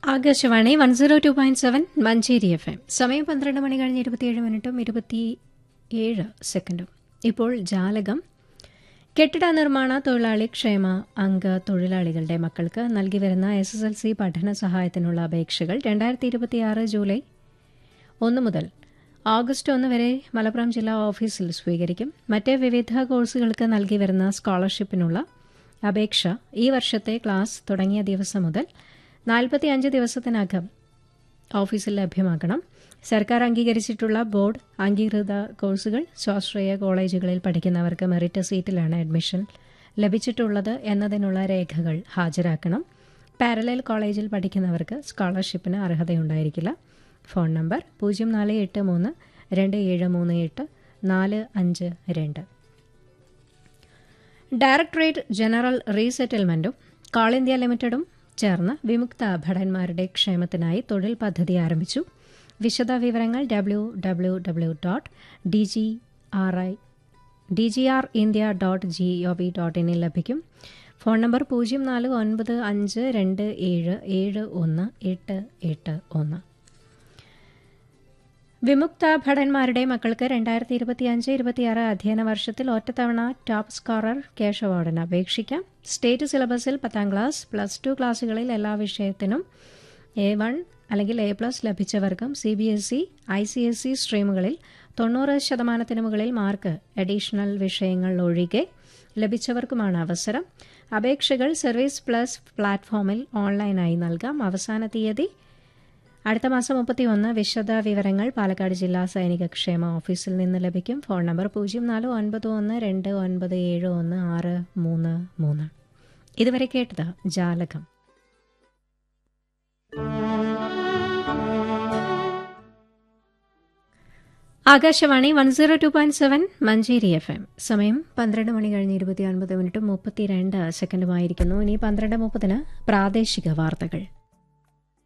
Akashvani one zero two point seven Manjeri F M സമയം പന്ത്രണ്ട് മണി കഴിഞ്ഞ് ഇരുപത്തിയേഴ് മിനിറ്റും ഇരുപത്തി ഏഴ് സെക്കൻഡും ഇപ്പോൾ ജാലകം കെട്ടിട നിർമ്മാണ തൊഴിലാളി ക്ഷേമ അംഗ തൊഴിലാളികളുടെ മക്കൾക്ക് നൽകി വരുന്ന എസ് എസ് എൽ സി പഠന സഹായത്തിനുള്ള അപേക്ഷകൾ രണ്ടായിരത്തി ഇരുപത്തിയാറ് ജൂലൈ ഒന്ന് മുതൽ ഓഗസ്റ്റ് ഒന്ന് വരെ മലപ്പുറം ജില്ലാ ഓഫീസിൽ സ്വീകരിക്കും മറ്റ് വിവിധ കോഴ്സുകൾക്ക് നൽകി വരുന്ന സ്കോളർഷിപ്പിനുള്ള അപേക്ഷ ഈ വർഷത്തെ ക്ലാസ് തുടങ്ങിയ ദിവസം മുതൽ നാൽപ്പത്തിയഞ്ച് ദിവസത്തിനകം ഓഫീസിൽ ലഭ്യമാക്കണം സർക്കാർ അംഗീകരിച്ചിട്ടുള്ള ബോർഡ് അംഗീകൃത കോഴ്സുകൾ സ്വാശ്രയ കോളേജുകളിൽ പഠിക്കുന്നവർക്ക് മെറിറ്റ് സീറ്റിലാണ് അഡ്മിഷൻ ലഭിച്ചിട്ടുള്ളത് എന്നതിനുള്ള രേഖകൾ ഹാജരാക്കണം പാരലൽ കോളേജിൽ പഠിക്കുന്നവർക്ക് സ്കോളർഷിപ്പിന് അർഹതയുണ്ടായിരിക്കില്ല ഫോൺ നമ്പർ പൂജ്യം നാല് എട്ട് മൂന്ന് രണ്ട് ഏഴ് മൂന്ന് എട്ട് നാല് അഞ്ച് രണ്ട് ഡയറക്ടറേറ്റ് ജനറൽ റീസെറ്റിൽമെന്റും കോൾ ഇന്ത്യ ലിമിറ്റഡും ചേർന്ന് വിമുക്ത ഭടന്മാരുടെ ക്ഷേമത്തിനായി തൊഴിൽ പദ്ധതി ആരംഭിച്ചു വിശദ വിവരങ്ങൾ W W W dot D G R I D G R India dot G O V dot ഇനിൽ ലഭിക്കും ഫോൺ നമ്പർ പൂജ്യം നാല് ഒൻപത് അഞ്ച് രണ്ട് ഏഴ് ഏഴ് ഒന്ന് എട്ട് എട്ട് ഒന്ന് വിമുക്ത ഭടന്മാരുടെ മക്കൾക്ക് രണ്ടായിരത്തി ഇരുപത്തിയഞ്ച് ഇരുപത്തിയാറ് അധ്യയന വർഷത്തിൽ ഒറ്റത്തവണ ടോപ്പ് സ്കോറർ ക്യാഷ് അവാർഡിന് അപേക്ഷിക്കാം സ്റ്റേറ്റ് സിലബസിൽ പത്താം ക്ലാസ് പ്ലസ് ടു ക്ലാസ്സുകളിൽ എല്ലാ വിഷയത്തിനും എ വൺ അല്ലെങ്കിൽ എ പ്ലസ് ലഭിച്ചവർക്കും C B S E I C S E സ്ട്രീമുകളിൽ തൊണ്ണൂറ് ശതമാനത്തിന് മുകളിൽ മാർക്ക് അഡീഷണൽ വിഷയങ്ങൾ ഒഴികെ ലഭിച്ചവർക്കുമാണ് അവസരം അപേക്ഷകൾ സർവീസ് പ്ലസ് പ്ലാറ്റ്ഫോമിൽ ഓൺലൈനായി നൽകാം അവസാന തീയതി അടുത്ത മാസം മുപ്പത്തിയൊന്ന് വിശദ വിവരങ്ങൾ പാലക്കാട് ജില്ലാ സൈനിക ക്ഷേമ ഓഫീസിൽ നിന്ന് ലഭിക്കും ഫോൺ നമ്പർ പൂജ്യം നാല് ഒൻപത് ഒന്ന് രണ്ട് ഒൻപത് ഏഴ് ഒന്ന് ആറ് മൂന്ന് മൂന്ന് ഇതുവരെ കേട്ടത് ജാലകം Akashvani one zero two point seven Manjeri F M സമയം പന്ത്രണ്ട് മണി കഴിഞ്ഞ് ഇരുപത്തി ഒൻപത് മിനിറ്റും മുപ്പത്തിരണ്ട് സെക്കൻഡുമായിരിക്കുന്നു ഇനി പന്ത്രണ്ട് മുപ്പതിന് പ്രാദേശിക വാർത്തകൾ